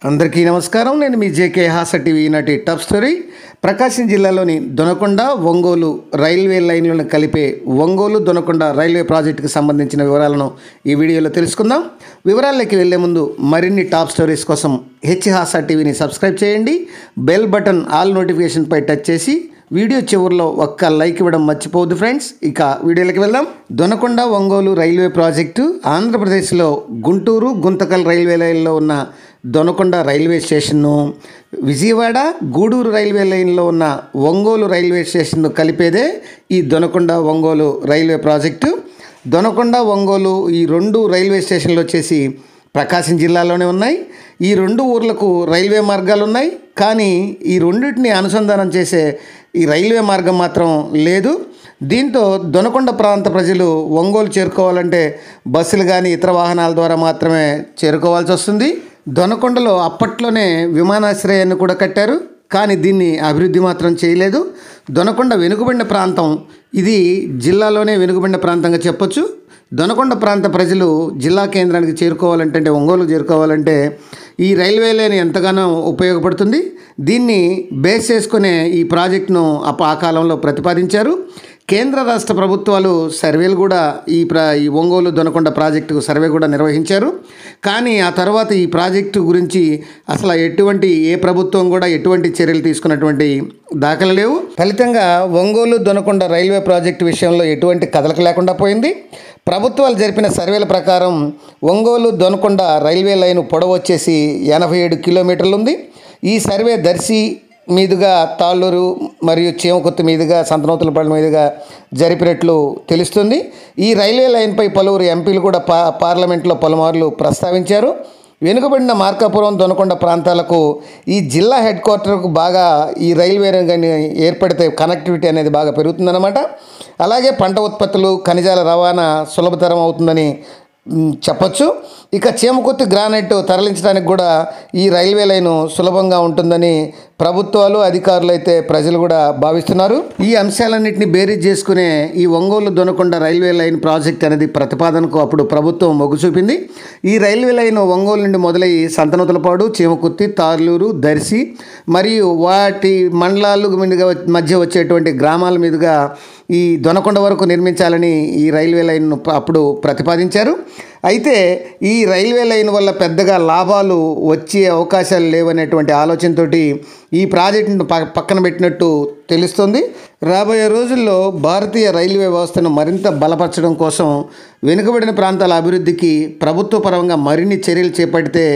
అందరికీ నమస్కారం నేను మీ జేకే హాస టీవీ ఈనాటి టాప్ స్టోరీ ప్రకాశం జిల్లాలోని దొనకొండ ఒంగోలు రైల్వే లైన్లను కలిపే ఒంగోలు దొనకొండ రైల్వే ప్రాజెక్టుకు సంబంధించిన వివరాలను ఈ వీడియోలో తెలుసుకుందాం వివరాల్లోకి వెళ్లే ముందు మరిన్ని టాప్ స్టోరీస్ కోసం హెచ్ హాస టీవీని సబ్స్క్రైబ్ చేయండి బెల్ బటన్ ఆల్ నోటిఫికేషన్పై టచ్ చేసి వీడియో చివరిలో ఒక్క లైక్ ఇవ్వడం మర్చిపోవద్దు ఫ్రెండ్స్ ఇక వీడియోలోకి వెళ్దాం దొనకొండ ఒంగోలు రైల్వే ప్రాజెక్టు ఆంధ్రప్రదేశ్లో గుంటూరు గుంతకల్ రైల్వే లైన్లో ఉన్న దొనకొండ రైల్వే స్టేషన్ను విజయవాడ గూడూరు రైల్వే లైన్లో ఉన్న ఒంగోలు రైల్వే స్టేషన్ను కలిపేదే ఈ దొనకొండ ఒంగోలు రైల్వే ప్రాజెక్టు దొనకొండ ఒంగోలు ఈ రెండు రైల్వే స్టేషన్లు వచ్చేసి ప్రకాశం జిల్లాలోనే ఉన్నాయి ఈ రెండు ఊర్లకు రైల్వే మార్గాలు ఉన్నాయి కానీ ఈ రెండింటిని అనుసంధానం చేసే ఈ రైల్వే మార్గం మాత్రం లేదు దీంతో దొనకొండ ప్రాంత ప్రజలు ఒంగోలు చేరుకోవాలంటే బస్సులు కానీ ఇతర వాహనాల ద్వారా మాత్రమే చేరుకోవాల్సి వస్తుంది దొనకొండలో అప్పట్లోనే విమానాశ్రయాన్ని కూడా కట్టారు కానీ దీన్ని అభివృద్ధి మాత్రం చేయలేదు దొనకొండ వెనుకబడిన ప్రాంతం ఇది జిల్లాలోనే వెనుకబడిన ప్రాంతంగా చెప్పొచ్చు దొనకొండ ప్రాంత ప్రజలు జిల్లా కేంద్రానికి చేరుకోవాలంటే అంటే ఒంగోలు చేరుకోవాలంటే ఈ రైల్వే లైన్ ఎంతగానో ఉపయోగపడుతుంది దీన్ని బేస్ చేసుకునే ఈ ప్రాజెక్టును అప్ప ఆ కాలంలో ప్రతిపాదించారు కేంద్ర రాష్ట్ర ప్రభుత్వాలు సర్వేలు కూడా ఈ ప్ర ఈ ఒంగోలు దొనకొండ ప్రాజెక్టుకు సర్వే కూడా నిర్వహించారు కానీ ఆ తర్వాత ఈ ప్రాజెక్టు గురించి అసలు ఎటువంటి ఏ ప్రభుత్వం కూడా ఎటువంటి చర్యలు తీసుకున్నటువంటి దాఖలు లేవు ఫలితంగా ఒంగోలు దొనకొండ రైల్వే ప్రాజెక్టు విషయంలో ఎటువంటి కదలిక లేకుండా పోయింది ప్రభుత్వాలు జరిపిన సర్వేల ప్రకారం ఒంగోలు దొనకొండ రైల్వే లైన్ పొడవు వచ్చేసి ఎనభై ఏడు కిలోమీటర్లు ఉంది ఈ సర్వే దర్శి మీదుగా తాళ్ళూరు మరియు చీమకుర్తి మీదుగా సంతనోతులపల్లి మీదుగా జరిపినట్లు తెలుస్తుంది ఈ రైల్వే లైన్పై పలువురు ఎంపీలు కూడా పా పార్లమెంట్లో పలుమార్లు ప్రస్తావించారు వెనుకబడిన మార్కాపురం దొనకొండ ప్రాంతాలకు ఈ జిల్లా హెడ్ క్వార్టర్కు బాగా ఈ రైల్వే కానీ ఏర్పడితే కనెక్టివిటీ అనేది బాగా పెరుగుతుందన్నమాట అలాగే పంట ఉత్పత్తులు ఖనిజాల రవాణా సులభతరం అవుతుందని మ్, చెప్పొచ్చు ఇక చీమకుర్తి గ్రానైట్ తరలించడానికి కూడా ఈ రైల్వే లైను సులభంగా ఉంటుందని ప్రభుత్వాలు అధికారులు అయితే ప్రజలు కూడా భావిస్తున్నారు ఈ అంశాలన్నింటినీ బేరీజ్ చేసుకునే ఈ Ongole Donakonda railway line project అనేది ప్రతిపాదనకు అప్పుడు ప్రభుత్వం మొగ్గు చూపింది ఈ రైల్వే లైన్ ఒంగోలు నుండి మొదలై సంతనూతలపాడు చీమకుర్తి తార్లూరు దర్శి మరియు వాటి మండలాలు మీదుగా మధ్య వచ్చేటువంటి గ్రామాల మీదుగా ఈ దొనకొండ వరకు నిర్మించాలని ఈ రైల్వే లైన్ను అప్పుడు ప్రతిపాదించారు అయితే ఈ రైల్వే లైన్ వల్ల పెద్దగా లాభాలు వచ్చే అవకాశాలు లేవనేటువంటి ఆలోచనతోటి ఈ ప్రాజెక్టును ప పక్కన పెట్టినట్టు తెలుస్తుంది రాబోయే రోజుల్లో భారతీయ రైల్వే వ్యవస్థను మరింత బలపరచడం కోసం వెనుకబడిన ప్రాంతాల అభివృద్ధికి ప్రభుత్వ పరంగా మరిన్ని చర్యలు చేపడితే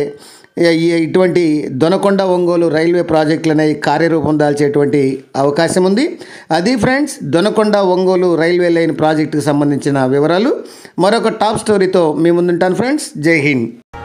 ఈ ఇటువంటి దొనకొండ ఒంగోలు రైల్వే ప్రాజెక్టులు అనేవి కార్యరూపం దాల్చేటువంటి అవకాశం ఉంది అది friends Donakonda Ongole railway line ప్రాజెక్టుకు సంబంధించిన వివరాలు మరొక టాప్ స్టోరీతో మీ ముందుంటాను ఫ్రెండ్స్ జై హింద్